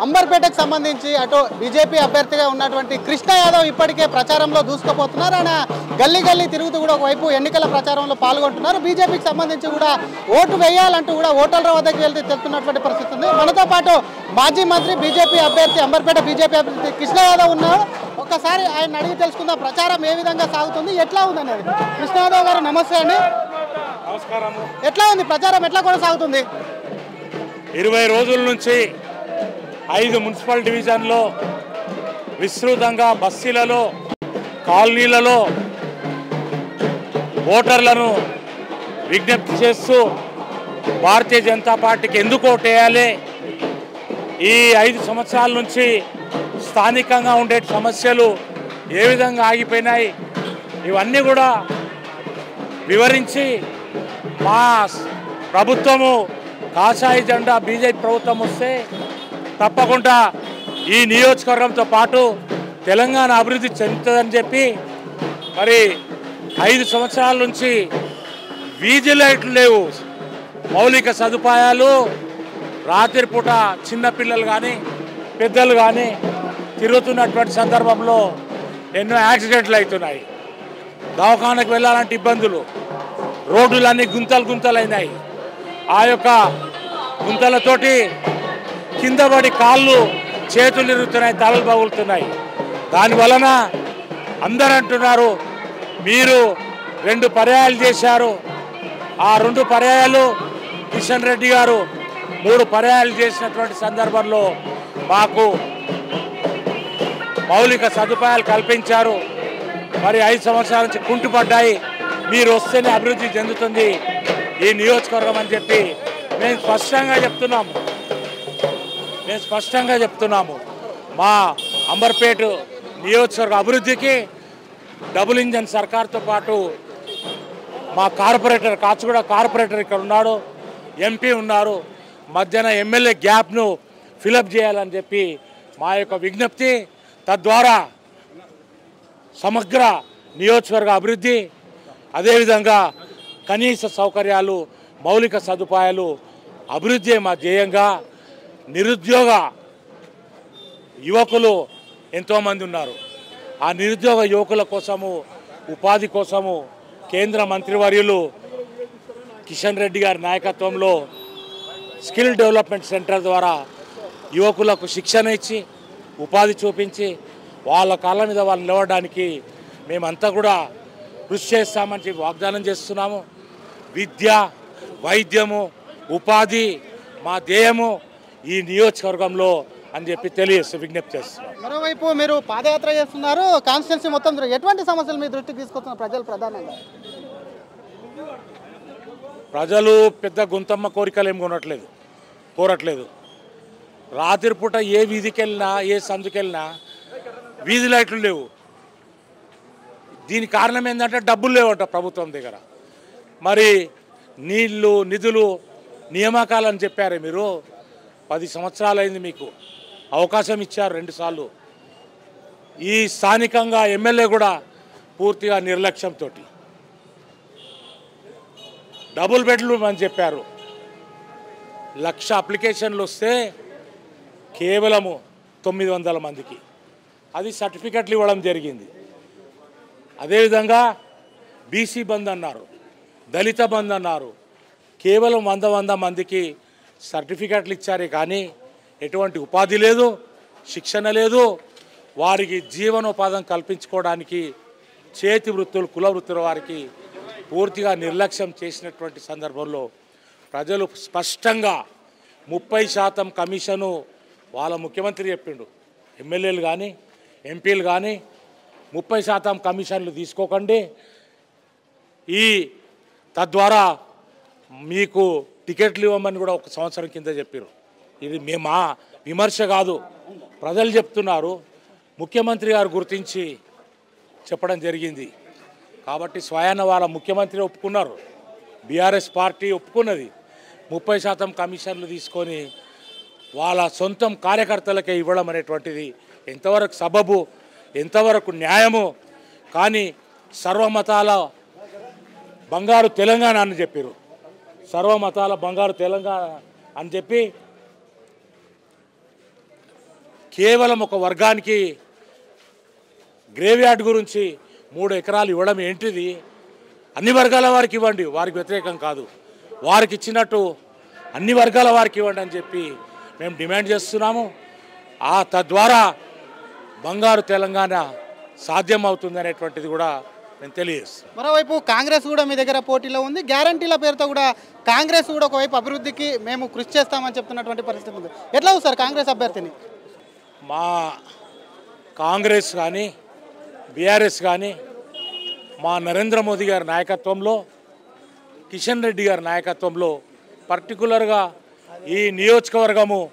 అంబర్పేటకు సంబంధించి అటు బీజేపీ అభ్యర్థిగా ఉన్నటువంటి కృష్ణ యాదవ్ ఇప్పటికే ప్రచారంలో దూసుకుపోతున్నారు ఆయన గల్లీ గల్లీ తిరుగుతూ కూడా ఒకవైపు ఎన్నికల ప్రచారంలో పాల్గొంటున్నారు బీజేపీకి సంబంధించి కూడా ఓటు వేయాలంటూ కూడా ఓటర్ల వద్దకు వెళ్తే తెలుస్తున్నటువంటి పరిస్థితి ఉంది మనతో పాటు మాజీ మంత్రి బీజేపీ అభ్యర్థి అంబర్పేట బీజేపీ అభ్యర్థి కృష్ణ యాదవ్ ఉన్నారు ఒక్కసారి ఆయన అడిగి తెలుసుకుందాం ప్రచారం ఏ విధంగా సాగుతుంది ఎట్లా ఉందనేది కృష్ణ యాదవ్ గారు నమస్తే అండి నమస్కారము ఎట్లా ఉంది ప్రచారం ఎట్లా కొనసాగుతుంది ఇరవై రోజుల నుంచి ఐదు మున్సిపల్ డివిజన్లో విస్తృతంగా బస్తీలలో కాలనీలలో ఓటర్లను విజ్ఞప్తి చేస్తూ భారతీయ జనతా పార్టీకి ఎందుకు ఓటేయాలి ఈ ఐదు సంవత్సరాల నుంచి స్థానికంగా ఉండే సమస్యలు ఏ విధంగా ఆగిపోయినాయి ఇవన్నీ కూడా వివరించి మా ప్రభుత్వము కాషాయ జెండా బీజేపీ ప్రభుత్వం వస్తే తప్పకుండా ఈ నియోజకవర్గంతో పాటు తెలంగాణ అభివృద్ధి చెందుతుందని చెప్పి మరి ఐదు సంవత్సరాల నుంచి వీధి లైట్లు లేవు మౌలిక సదుపాయాలు రాత్రిపూట చిన్నపిల్లలు కానీ పెద్దలు కానీ తిరుగుతున్నటువంటి సందర్భంలో ఎన్నో యాక్సిడెంట్లు అవుతున్నాయి దవాఖానకు వెళ్ళాలంటే ఇబ్బందులు రోడ్డులన్నీ గుంతలు గుంతలైనాయి ఆ యొక్క గుంతలతోటి కింద పడి కాళ్ళు చేతులు ఇరుగుతున్నాయి తలలు పగులుతున్నాయి దాని వలన అందరూ అంటున్నారు మీరు రెండు పర్యాయాలు చేశారు ఆ రెండు పర్యాయాలు కిషన్ రెడ్డి గారు మూడు పర్యాయాలు చేసినటువంటి సందర్భంలో మాకు మౌలిక సదుపాయాలు కల్పించారు మరి ఐదు సంవత్సరాల నుంచి కుంటుపడ్డాయి మీరు వస్తేనే అభివృద్ధి చెందుతుంది ఈ నియోజకవర్గం అని చెప్పి మేము స్పష్టంగా చెప్తున్నాము మేము స్పష్టంగా చెప్తున్నాము మా అంబర్పేట నియోజకవర్గ అభివృద్ధికి డబుల్ ఇంజన్ సర్కార్తో పాటు మా కార్పొరేటర్ కాచిగూడ కార్పొరేటర్ ఇక్కడ ఉన్నాడు ఎంపీ ఉన్నారు మధ్యన ఎమ్మెల్యే గ్యాప్ను ఫిలప్ చేయాలని చెప్పి మా యొక్క విజ్ఞప్తి తద్వారా సమగ్ర నియోజకవర్గ అభివృద్ధి అదేవిధంగా కనీస సౌకర్యాలు మౌలిక సదుపాయాలు అభివృద్ధి మా ధ్యేయంగా నిరుద్యోగ యువకులు ఎంతోమంది ఉన్నారు ఆ నిరుద్యోగ యువకుల కోసము ఉపాధి కోసము కేంద్ర మంత్రివర్యులు కిషన్ రెడ్డి గారి నాయకత్వంలో స్కిల్ డెవలప్మెంట్ సెంటర్ ద్వారా యువకులకు శిక్షణ ఇచ్చి ఉపాధి చూపించి వాళ్ళ కాళ్ళ మీద వాళ్ళు నిలవడానికి మేమంతా కూడా కృషి చేస్తామని చెప్పి వాగ్దానం చేస్తున్నాము విద్య వైద్యము ఉపాధి మా ధ్యేయము ఈ నియోజకవర్గంలో అని చెప్పి తెలియజేస్తూ విజ్ఞప్తి చేస్తున్నాం మరోవైపు మీరు పాదయాత్ర చేస్తున్నారు కాన్స్టిట్యున్సీ మొత్తం తిరిగి- ఎటువంటి సమస్యలు మీ దృష్టికి తీసుకొస్తున్నారు ప్రజలు ప్రధానంగా ప్రజలు పెద్ద గుంతమ్మ కోరికలు ఏం కొనట్లేదు కోరట్లేదు రాత్రిపూట ఏ వీధికి వెళ్ళినా ఏ సందుకి వెళ్ళినా వీధి లైట్లు లేవు దీనికి కారణం ఏంటంటే డబ్బులు లేవంట ప్రభుత్వం దగ్గర మరి నీళ్లు నిధులు నియామకాలని చెప్పారే మీరు పది సంవత్సరాలైంది మీకు అవకాశం ఇచ్చారు రెండుసార్లు ఈ స్థానికంగా ఎమ్మెల్యే కూడా పూర్తిగా నిర్లక్ష్యంతో డబుల్ బెడ్రూమ్ అని చెప్పారు లక్ష అప్లికేషన్లు వస్తే కేవలము తొమ్మిది వందల మందికి అది సర్టిఫికెట్లు ఇవ్వడం జరిగింది అదేవిధంగా బీసీ బంద్ అన్నారు దళిత బంద్ అన్నారు కేవలం వంద వంద మందికి సర్టిఫికెట్లు ఇచ్చారే కానీ ఎటువంటి ఉపాధి లేదు శిక్షణ లేదు వారికి జీవనోపాధం కల్పించుకోవడానికి చేతి వృత్తులు కుల వృత్తుల వారికి పూర్తిగా నిర్లక్ష్యం చేసినటువంటి సందర్భంలో ప్రజలు స్పష్టంగా ముప్పై శాతం కమిషను వాళ్ళ ముఖ్యమంత్రి చెప్పిండు ఎమ్మెల్యేలు కానీ ఎంపీలు కానీ ముప్పై శాతం కమిషన్లు తీసుకోకండి ఈ తద్వారా మీకు టికెట్లు ఇవ్వమని కూడా ఒక సంవత్సరం కింద చెప్పారు ఇది మేము మా విమర్శ కాదు ప్రజలు చెప్తున్నారు ముఖ్యమంత్రి గారు గుర్తించి చెప్పడం జరిగింది కాబట్టి స్వయాన వాళ్ళ ముఖ్యమంత్రి ఒప్పుకున్నారు బీఆర్ఎస్ పార్టీ ఒప్పుకున్నది ముప్పై శాతం కమిషన్లు తీసుకొని వాళ్ళ సొంతం కార్యకర్తలకే ఇవ్వడం అనేటువంటిది ఎంతవరకు సబబు ఎంతవరకు న్యాయము కానీ సర్వమతాల బంగారు తెలంగాణ అని చెప్పారు సర్వమతాల బంగారు తెలంగాణ అని చెప్పి కేవలం ఒక వర్గానికి గ్రేవ్ యార్డ్ గురించి మూడు ఎకరాలు ఇవ్వడం ఏంటిది అన్ని వర్గాల వారికి ఇవ్వండి వారికి వ్యతిరేకం కాదు వారికి ఇచ్చినట్టు అన్ని వర్గాల వారికి ఇవ్వండి అని చెప్పి మేము డిమాండ్ చేస్తున్నాము ఆ తద్వారా బంగారు తెలంగాణ సాధ్యం అవుతుంది అనేటువంటిది కూడా నేను తెలియజేస్తున్నాను మరోవైపు కాంగ్రెస్ కూడా మీ దగ్గర పోటీలో ఉంది గ్యారంటీల పేరుతో కూడా కాంగ్రెస్ కూడా ఒకవైపు అభివృద్ధికి మేము కృషి చేస్తామని చెప్తున్నటువంటి పరిస్థితి ఉంది ఎట్లా ఉంది సార్ కాంగ్రెస్ అభ్యర్థిని మా కాంగ్రెస్ కానీ బీఆర్ఎస్ కానీ మా నరేంద్ర మోదీ గారి నాయకత్వంలో కిషన్ రెడ్డి గారి నాయకత్వంలో పర్టికులర్గా ఈ నియోజకవర్గము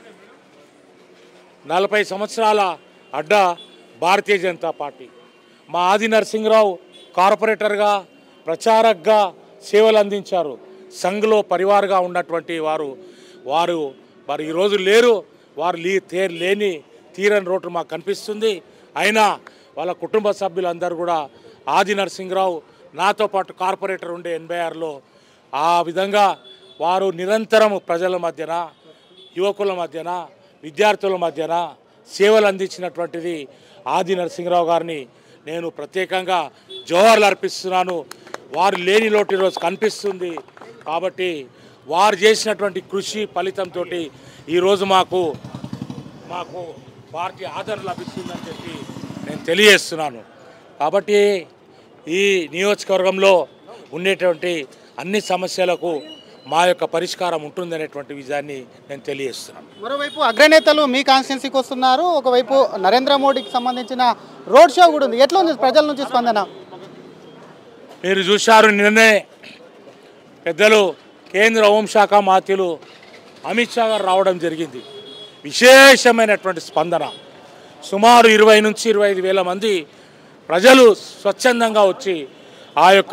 నలభై సంవత్సరాల అడ్డ భారతీయ జనతా పార్టీ మా ఆది నరసింహరావు కార్పొరేటర్గా ప్రచారక్గా సేవలు అందించారు సంఘ్లో పరివారుగా ఉన్నటువంటి వారు వారు వారు ఈరోజు లేరు వారు లీ తే లేని తీరని రోడ్డు మాకు కనిపిస్తుంది అయినా వాళ్ళ కుటుంబ సభ్యులందరూ కూడా ఆది నరసింహరావు నాతో పాటు కార్పొరేటర్ ఉండే ఎనభై ఆరులో ఆ విధంగా వారు నిరంతరము ప్రజల మధ్యన యువకుల మధ్యన విద్యార్థుల మధ్యన సేవలు అందించినటువంటిది ఆది నరసింహరావు గారిని నేను ప్రత్యేకంగా జోహర్లు అర్పిస్తున్నాను వారు లేని లోటు ఈరోజు కనిపిస్తుంది కాబట్టి వారు చేసినటువంటి కృషి ఫలితంతో ఈరోజు మాకు మాకు పార్టీ ఆదరణ లభిస్తుందని చెప్పి నేను తెలియజేస్తున్నాను కాబట్టి ఈ నియోజకవర్గంలో ఉండేటువంటి అన్ని సమస్యలకు మా యొక్క పరిష్కారం ఉంటుందనేటువంటి విజయాన్ని నేను తెలియజేస్తున్నాను మరోవైపు అగ్రనేతలు మీ కాన్స్టిట్యున్సీకి వస్తున్నారు ఒకవైపు నరేంద్ర మోడీకి సంబంధించిన రోడ్ షో కూడా ఉంది ఎట్లా ఉంది ప్రజల నుంచి స్పందన మీరు చూశారు నిన్నే పెద్దలు కేంద్ర హోంశాఖ మాత్యులు అమిత్ షా గారు రావడం జరిగింది విశేషమైనటువంటి స్పందన సుమారు ఇరవై నుంచి ఇరవై ఐదు వేల మంది ప్రజలు స్వచ్ఛందంగా వచ్చి ఆ యొక్క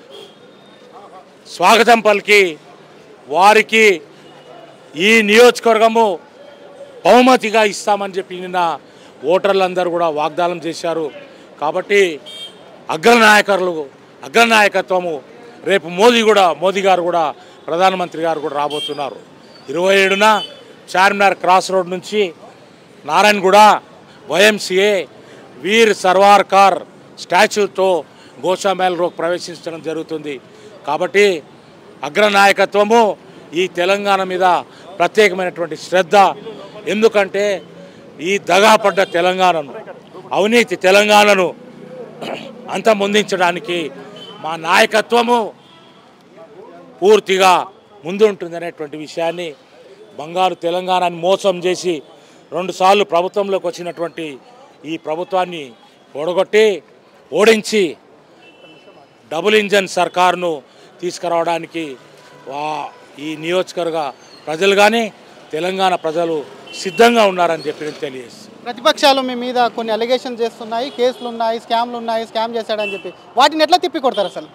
స్వాగతం పలికి వారికి ఈ నియోజకవర్గము బహుమతిగా ఇస్తామని చెప్పి నిన్న ఓటర్లందరూ కూడా వాగ్దానం చేశారు కాబట్టి అగ్రనాయకులు అగ్రనాయకత్వము రేపు మోదీ కూడా మోదీ గారు కూడా ప్రధానమంత్రి గారు కూడా రాబోతున్నారు ఇరవై ఏడున చార్మినార్ క్రాస్ రోడ్ నుంచి నారాయణగూడ వైఎంసీఏ వీర్ సర్వార్కార్ స్టాచ్యూతో గోషామేల్ రోడ్ ప్రవేశించడం జరుగుతుంది కాబట్టి అగ్రనాయకత్వము ఈ తెలంగాణ మీద ప్రత్యేకమైనటువంటి శ్రద్ధ ఎందుకంటే ఈ దగాపడ్డ తెలంగాణను అవినీతి తెలంగాణను అంతమొందించడానికి మా నాయకత్వము పూర్తిగా ముందుంటుందనేటువంటి విషయాన్ని బంగారు తెలంగాణని మోసం చేసి రెండుసార్లు ప్రభుత్వంలోకి వచ్చినటువంటి ఈ ప్రభుత్వాన్ని ఓడగొట్టి ఓడించి డబుల్ ఇంజన్ సర్కారును తీసుకురావడానికి వా- ఈ నియోజకవర్గ ప్రజలు కానీ తెలంగాణ ప్రజలు సిద్ధంగా ఉన్నారని చెప్పి నేను తెలియజేస్తాను ప్రతిపక్షాలు మీ మీద కొన్ని అలిగేషన్ చేస్తున్నాయి కేసులు ఉన్నాయి స్కామ్లు ఉన్నాయి స్కామ్ చేశాడని చెప్పి వాటిని ఎట్లా తిప్పి కొడతారు అసలు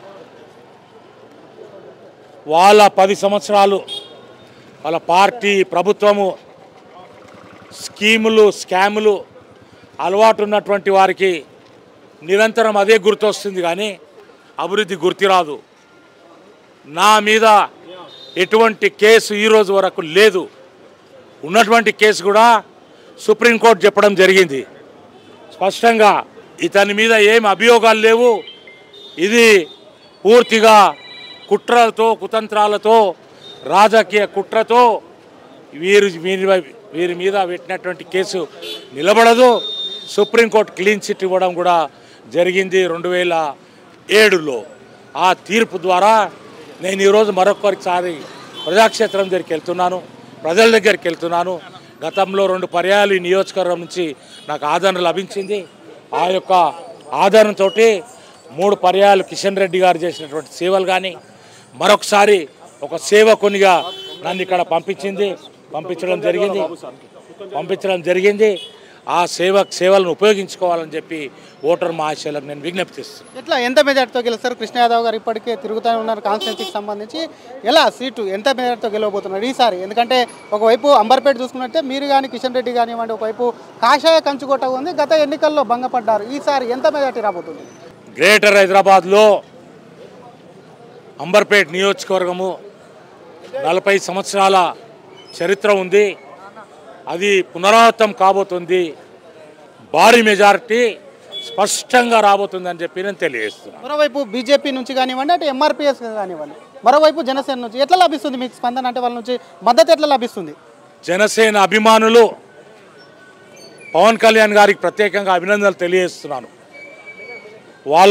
వాళ్ళ పది సంవత్సరాలు వాళ్ళ పార్టీ ప్రభుత్వము స్కీములు స్కాములు అలవాటు ఉన్నటువంటి వారికి నిరంతరం అదే గుర్తొస్తుంది కానీ అభివృద్ధి గుర్తిరాదు నా మీద ఎటువంటి కేసు ఈ రోజు వరకు లేదు ఉన్నటువంటి కేసు కూడా సుప్రీంకోర్టు చెప్పడం జరిగింది స్పష్టంగా ఇతని మీద ఏం అభియోగాలు లేవు ఇది పూర్తిగా కుట్రలతో కుతంత్రాలతో రాజకీయ కుట్రతో వీరు వీరి వీరి మీద పెట్టినటువంటి కేసు నిలబడదు సుప్రీంకోర్టు క్లీన్ చిట్ ఇవ్వడం కూడా జరిగింది రెండు వేల ఏడులో ఆ తీర్పు ద్వారా నేను ఈరోజు మరొకసారి ప్రజాక్షేత్రం దగ్గరికి వెళ్తున్నాను ప్రజల దగ్గరికి వెళ్తున్నాను గతంలో రెండు పర్యాలు ఈ నియోజకవర్గం నుంచి నాకు ఆదరణ లభించింది ఆ యొక్క ఆదరణతో మూడు పర్యాలు కిషన్ రెడ్డి గారు చేసినటువంటి సేవలు కానీ మరొకసారి ఒక సేవకునిగా నన్ను ఇక్కడ పంపించింది పంపించడం జరిగింది పంపించడం జరిగింది ఆ సేవ సేవలను ఉపయోగించుకోవాలని చెప్పి ఓటర్ మహాశయులకు నేను విజ్ఞప్తిస్తున్నాను ఎట్లా ఎంత మెజార్టీతో గెలుస్తారు కృష్ణ యాదవ్ గారు ఇప్పటికే తిరుగుతూనే ఉన్నారు కాన్స్టిట్యున్సీకి సంబంధించి ఎలా సీటు ఎంత మెజార్టీతో గెలవబోతున్నారు ఈసారి ఎందుకంటే ఒకవైపు అంబర్పేట చూసుకున్నట్టే మీరు కానీ కిషన్ రెడ్డి కానివ్వండి ఒకవైపు కాషాయ కంచుకోట ఉంది గత ఎన్నికల్లో భంగపడ్డారు ఈసారి ఎంత మెజార్టీ రాబోతుంది గ్రేటర్ హైదరాబాద్లో అంబర్పేట్ నియోజకవర్గము నలభై సంవత్సరాల చరిత్ర ఉంది అది పునరావృతం కాబోతుంది భారీ మెజారిటీ స్పష్టంగా రాబోతుందని చెప్పి నేను తెలియజేస్తున్నాను మరోవైపు బీజేపీ నుంచి కానివ్వండి అంటే ఎంఆర్పిఎస్ కానివ్వండి మరోవైపు జనసేన నుంచి ఎట్లా లభిస్తుంది మీకు స్పందన అంటే వాళ్ళ నుంచి మద్దతు ఎట్లా లభిస్తుంది జనసేన అభిమానులు పవన్ కళ్యాణ్ గారికి ప్రత్యేకంగా అభినందనలు తెలియజేస్తున్నాను వాళ్ళ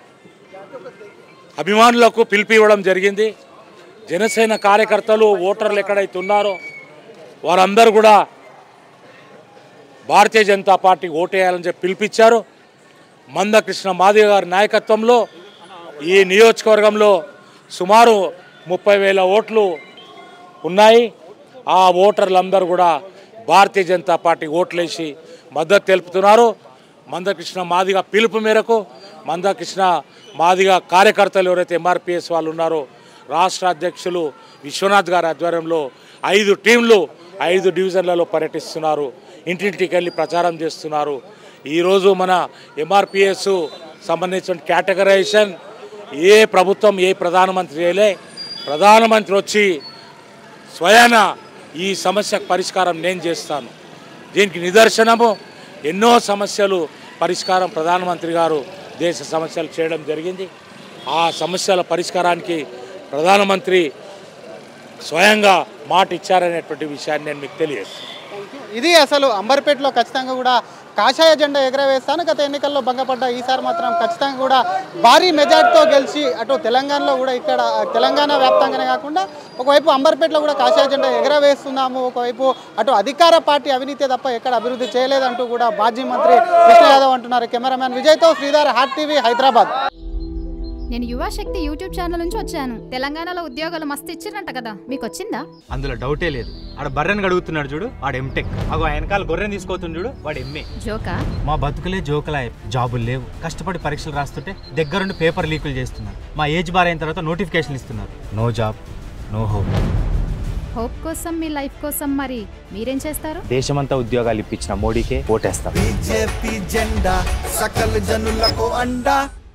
అభిమానులకు పిలిపి ఇవ్వడం జరిగింది జనసేన కార్యకర్తలు ఓటర్లు ఎక్కడైతే ఉన్నారో వారందరూ కూడా భారతీయ జనతా పార్టీ ఓటేయాలని చెప్పి పిలిపించారు మందకృష్ణ మాదిగ గారి నాయకత్వంలో ఈ నియోజకవర్గంలో సుమారు ముప్పై వేల ఓట్లు ఉన్నాయి ఆ ఓటర్లందరూ కూడా భారతీయ జనతా పార్టీ ఓట్లేసి మద్దతు తెలుపుతున్నారు మందకృష్ణ మాదిగ పిలుపు మేరకు మందకృష్ణ మాదిగ కార్యకర్తలు ఎవరైతే ఎంఆర్పిఎస్ వాళ్ళు ఉన్నారో రాష్ట్ర అధ్యక్షులు విశ్వనాథ్ గారి ఆధ్వర్యంలో ఐదు టీంలు ఐదు డివిజన్లలో పర్యటిస్తున్నారు ఇంటింటికి వెళ్ళి ప్రచారం చేస్తున్నారు ఈరోజు మన ఎంఆర్పిఎస్ సంబంధించిన కేటగరైజేషన్ ఏ ప్రభుత్వం ఏ ప్రధానమంత్రి చేయలే ప్రధానమంత్రి వచ్చి స్వయాన ఈ సమస్యకు పరిష్కారం నేను చేస్తాను దీనికి నిదర్శనము ఎన్నో సమస్యలు పరిష్కారం ప్రధానమంత్రి గారు దేశ సమస్యలు చేయడం జరిగింది ఆ సమస్యల పరిష్కారానికి ప్రధానమంత్రి స్వయంగా మాట ఇచ్చారనేటువంటి విషయాన్ని నేను మీకు తెలియజేస్తాను ఇది అసలు అంబర్పేటలో ఖచ్చితంగా కూడా కాషాయ జెండా ఎగరవేస్తాను గత ఎన్నికల్లో భంగపడ్డ ఈసారి మాత్రం ఖచ్చితంగా కూడా భారీ మెజార్టీతో గెలిచి అటు తెలంగాణలో కూడా ఇక్కడ తెలంగాణ వ్యాప్తంగానే కాకుండా ఒకవైపు అంబర్పేటలో కూడా కాషాయ జెండా ఎగరవేస్తున్నాము ఒకవైపు అటు అధికార పార్టీ అవినీతి తప్ప ఎక్కడ అభివృద్ధి చేయలేదంటూ కూడా మాజీ మంత్రి కృష్ణ యాదవ్ అంటున్నారు కెమెరామ్యాన్ విజయ్తో శ్రీధర్ హాట్ టీవీ హైదరాబాద్ నేను యువశక్తి యూట్యూబ్ ఛానల్ నుంచి వచ్చాను తెలంగాణలో ఉద్యోగాలు మస్తు ఇచ్చిరంట కదా మీకు వచ్చిందా అందులో డౌటే లేదు ఆడ బర్రెని గడుగుతున్నాడు చూడు వాడు ఎంటెక్ అగో ఆ వెనకాల గొర్రెని తీసుకొస్తుంది చూడు వాడు ఎంఏ జోకా మా బతుకులే జోకులా జాబులు లేవు కష్టపడి పరీక్షలు రాస్తుంటే దగ్గరుండి పేపర్ లీకులు చేస్తున్నారు మా ఏజ్ బార్ అయిన తర్వాత నోటిఫికేషన్ ఇస్తున్నారు no job no hope hope కోసం మీ లైఫ్ కోసం మరి మీరేం చేస్తారు దేశమంతా ఉద్యోగాలు ఇప్పించిన మోడీకే ఓటేస్తాం బీజేపీ జెండా సకల జనులకు అండా